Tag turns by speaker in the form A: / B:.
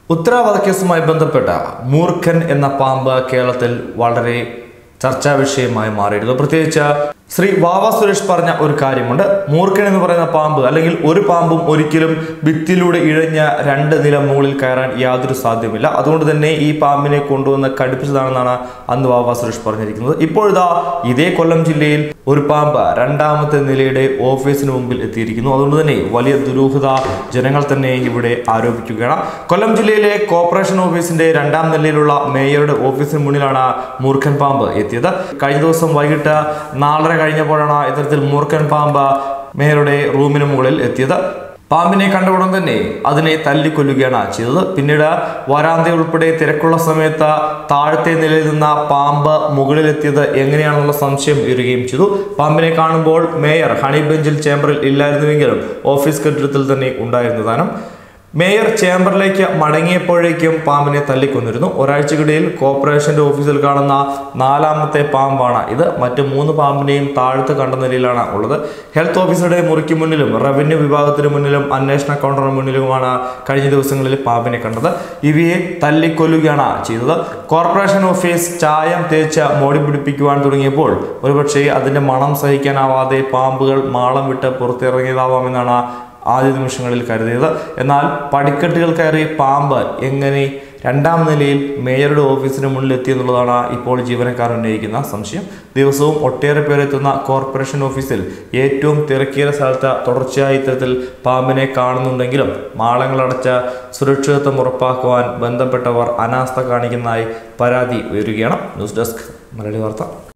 A: ഉത്തര വധക്കേസുമായി ബന്ധപ്പെട്ട മൂർഖൻ എന്ന പാമ്പ് കേരളത്തിൽ വളരെ ചർച്ചാ വിഷയമായി മാറിയിരുന്നു പ്രത്യേകിച്ച് ശ്രീ വാവ സുരേഷ് പറഞ്ഞ ഒരു കാര്യമുണ്ട് മൂർഖൻ എന്ന് പറയുന്ന പാമ്പ് അല്ലെങ്കിൽ ഒരു പാമ്പും ഒരിക്കലും ഭിത്തിയിലൂടെ ഇഴഞ്ഞ രണ്ട് നില മുകളിൽ കയറാൻ യാതൊരു സാധ്യമില്ല അതുകൊണ്ട് തന്നെ ഈ പാമ്പിനെ കൊണ്ടുവന്ന് കടുപ്പിച്ചതാണെന്നാണ് അന്ന് വാവ സുരേഷ് പറഞ്ഞിരിക്കുന്നത് ഇപ്പോഴിതാ ഇതേ കൊല്ലം ജില്ലയിൽ ഒരു പാമ്പ് രണ്ടാമത്തെ നിലയുടെ ഓഫീസിന് മുമ്പിൽ എത്തിയിരിക്കുന്നു അതുകൊണ്ട് തന്നെ വലിയ ദുരൂഹത ജനങ്ങൾ തന്നെ ഇവിടെ ആരോപിക്കുകയാണ് കൊല്ലം ജില്ലയിലെ കോർപ്പറേഷൻ ഓഫീസിന്റെ രണ്ടാം നിലയിലുള്ള മേയറുടെ ഓഫീസിന് മുന്നിലാണ് മൂർഖൻ പാമ്പ് എത്തിയത് കഴിഞ്ഞ ദിവസം വൈകിട്ട് നാലര കഴിഞ്ഞപ്പോഴാണ് ഇത്തരത്തിൽ മൂർഖൻ പാമ്പ് മേയറുടെ റൂമിന് മുകളിൽ എത്തിയത് പാമ്പിനെ കണ്ട ഉടൻ തന്നെ അതിനെ തല്ലിക്കൊല്ലുകയാണ് ചെയ്തത് പിന്നീട് വരാന്ത ഉൾപ്പെടെ തിരക്കുള്ള സമയത്ത് താഴത്തെ നിലയിൽ നിന്ന പാമ്പ് മുകളിലെത്തിയത് എങ്ങനെയാണെന്നുള്ള സംശയം ഉയരുകയും ചെയ്തു പാമ്പിനെ കാണുമ്പോൾ മേയർ ഹണി ബെഞ്ചിൽ ചേംബറിൽ ഇല്ലായിരുന്നുവെങ്കിലും ഓഫീസ് കെട്ടിടത്തിൽ തന്നെ ഉണ്ടായിരുന്നു താനും മേയർ ചേംബറിലേക്ക് മടങ്ങിയപ്പോഴേക്കും പാമ്പിനെ തല്ലിക്കൊന്നിരുന്നു ഒരാഴ്ചക്കിടയിൽ കോർപ്പറേഷന്റെ ഓഫീസിൽ കാണുന്ന നാലാമത്തെ പാമ്പാണ് ഇത് മറ്റ് മൂന്ന് പാമ്പിനെയും താഴത്ത് കണ്ട നിലയിലാണ് ഉള്ളത് ഹെൽത്ത് ഓഫീസറുടെ മുറിക്ക് മുന്നിലും റവന്യൂ വിഭാഗത്തിന് മുന്നിലും അന്വേഷണ കൗണ്ടറിന് മുന്നിലുമാണ് കഴിഞ്ഞ ദിവസങ്ങളിൽ പാമ്പിനെ കണ്ടത് ഇവയെ തല്ലിക്കൊല്ലുകയാണ് ചെയ്തത് കോർപ്പറേഷൻ ഓഫീസ് ചായം തേച്ച് മോടി പിടിപ്പിക്കുവാൻ തുടങ്ങിയപ്പോൾ ഒരുപക്ഷെ അതിന്റെ മണം സഹിക്കാനാവാതെ പാമ്പുകൾ മാളം വിട്ട് പുറത്തിറങ്ങിയതാവാമെന്നാണ് ആദ്യ നിമിഷങ്ങളിൽ കരുതിയത് എന്നാൽ പടിക്കെട്ടുകൾ കയറി പാമ്പ് എങ്ങനെ രണ്ടാം നിലയിൽ മേയറുടെ ഓഫീസിന് മുന്നിൽ എത്തിയെന്നുള്ളതാണ് ഇപ്പോൾ ജീവനക്കാർ ഉന്നയിക്കുന്ന സംശയം ദിവസവും ഒട്ടേറെ പേർ എത്തുന്ന കോർപ്പറേഷൻ ഓഫീസിൽ ഏറ്റവും തിരക്കിയ സ്ഥലത്ത് തുടർച്ചയായി ഇത്തരത്തിൽ പാമ്പിനെ കാണുന്നുണ്ടെങ്കിലും മാളങ്ങളടച്ച സുരക്ഷിതത്വം ഉറപ്പാക്കുവാൻ ബന്ധപ്പെട്ടവർ അനാസ്ഥ കാണിക്കുന്നതായി പരാതി ഉയരുകയാണ് ന്യൂസ് ഡെസ്ക് മലയാളി വാർത്ത